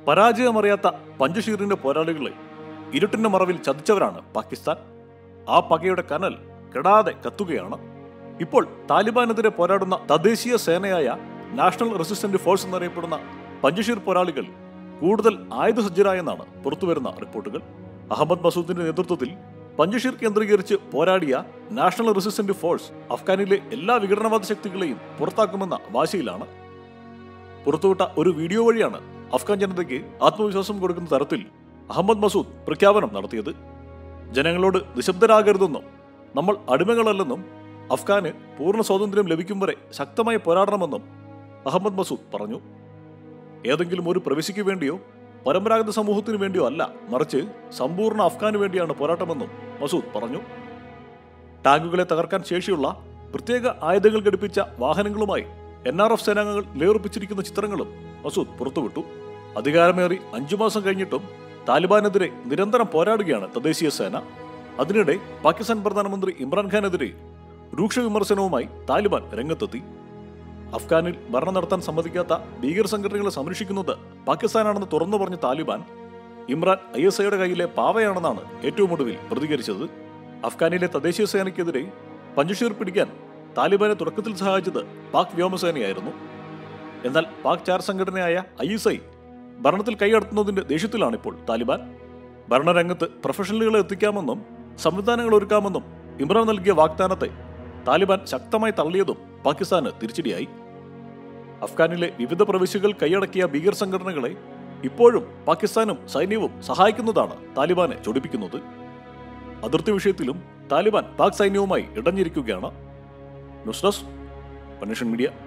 പരാജയമറിയാത്ത പഞ്ചഷീറിന്റെ പോരാളികളെ ഇരുട്ടിന്റെ മറവിൽ ചതിച്ചവരാണ് പാകിസ്ഥാൻ ആ പകയുടെ കനൽ കെടാതെ കത്തുകയാണ് ഇപ്പോൾ താലിബാനെതിരെ പോരാടുന്ന തദ്ദേശീയ സേനയായ നാഷണൽ റെസിസ്റ്റന്റ് ഫോഴ്സ് എന്നറിയപ്പെടുന്ന പഞ്ചഷീർ പോരാളികൾ കൂടുതൽ ആയുധസജ്ജരായെന്നാണ് പുറത്തുവരുന്ന റിപ്പോർട്ടുകൾ അഹമ്മദ് മസൂദിന്റെ നേതൃത്വത്തിൽ പഞ്ചഷീർ കേന്ദ്രീകരിച്ച് പോരാടിയ നാഷണൽ റെസിസ്റ്റന്റ് ഫോഴ്സ് അഫ്ഗാനിലെ എല്ലാ വിഘടനവാദ ശക്തികളെയും പുറത്താക്കുമെന്ന വാശിയിലാണ് പുറത്തുവിട്ട ഒരു വീഡിയോ വഴിയാണ് അഫ്ഗാൻ ജനതയ്ക്ക് ആത്മവിശ്വാസം കൊടുക്കുന്ന തരത്തിൽ അഹമ്മദ് മസൂദ് പ്രഖ്യാപനം നടത്തിയത് ജനങ്ങളോട് നിശബ്ദരാകരുതെന്നും നമ്മൾ അടിമകളല്ലെന്നും അഫ്ഗാന് പൂർണ്ണ സ്വാതന്ത്ര്യം ലഭിക്കും വരെ ശക്തമായി പോരാടണമെന്നും അഹമ്മദ് മസൂദ് പറഞ്ഞു ഏതെങ്കിലും ഒരു പ്രവിശ്യയ്ക്ക് വേണ്ടിയോ പരമ്പരാഗത സമൂഹത്തിനു വേണ്ടിയോ അല്ല മറിച്ച് സമ്പൂർണ്ണ അഫ്ഗാന് വേണ്ടിയാണ് പോരാട്ടമെന്നും മസൂദ് പറഞ്ഞു ടാങ്കുകളെ തകർക്കാൻ ശേഷിയുള്ള പ്രത്യേക ആയുധങ്ങൾ ഘടിപ്പിച്ച വാഹനങ്ങളുമായി എൻ ആർ എഫ് സേനാംഗങ്ങൾ നിലയുറപ്പിച്ചിരിക്കുന്ന ചിത്രങ്ങളും മസൂദ് പുറത്തുവിട്ടു അധികാരമേറി അഞ്ചു മാസം കഴിഞ്ഞിട്ടും താലിബാനെതിരെ നിരന്തരം പോരാടുകയാണ് തദ്ദേശീയ സേന അതിനിടെ പാകിസ്ഥാൻ പ്രധാനമന്ത്രി ഇമ്രാൻഖാനെതിരെ രൂക്ഷ വിമർശനവുമായി താലിബാൻ രംഗത്തെത്തി അഫ്ഗാനിൽ ഭരണം നടത്താൻ സമ്മതിക്കാത്ത ഭീകര സംഘടനകളെ സംരക്ഷിക്കുന്നത് പാകിസ്ഥാനാണെന്ന് തുറന്നു പറഞ്ഞ താലിബാൻ ഇമ്രാൻ ഐ എസ് ഐയുടെ കയ്യിലെ പാവയാണെന്നാണ് ഏറ്റവും ഒടുവിൽ പ്രതികരിച്ചത് അഫ്ഗാനിലെ തദ്ദേശീയ സേനയ്ക്കെതിരെ പഞ്ചഷീർ പിടിക്കാൻ താലിബാനെ തുടക്കത്തിൽ സഹായിച്ചത് പാക് വ്യോമസേനയായിരുന്നു എന്നാൽ പാക് ചാർ സംഘടനയായ ഐ എസ് ഐ ഭരണത്തിൽ കൈയടത്തുന്നതിന്റെ ദേഷ്യത്തിലാണ് ഇപ്പോൾ താലിബാൻ ഭരണരംഗത്ത് പ്രൊഫഷണലുകളെ എത്തിക്കാമെന്നും സംവിധാനങ്ങൾ ഒരുക്കാമെന്നും ഇമ്രാൻ നൽകിയ വാഗ്ദാനത്തെ താലിബാൻ ശക്തമായി തള്ളിയതും പാകിസ്ഥാന് തിരിച്ചടിയായി അഫ്ഗാനിലെ വിവിധ പ്രവിശ്യകൾ കൈയടക്കിയ ഭീകര സംഘടനകളെ ഇപ്പോഴും പാകിസ്ഥാനും സൈന്യവും സഹായിക്കുന്നതാണ് താലിബാനെ ചൊടിപ്പിക്കുന്നത് അതിർത്തി വിഷയത്തിലും താലിബാൻ പാക് സൈന്യവുമായി ഇടഞ്ഞിരിക്കുകയാണ് ന്യൂസ് ഡെസ്ക് പനേഷൻ മീഡിയ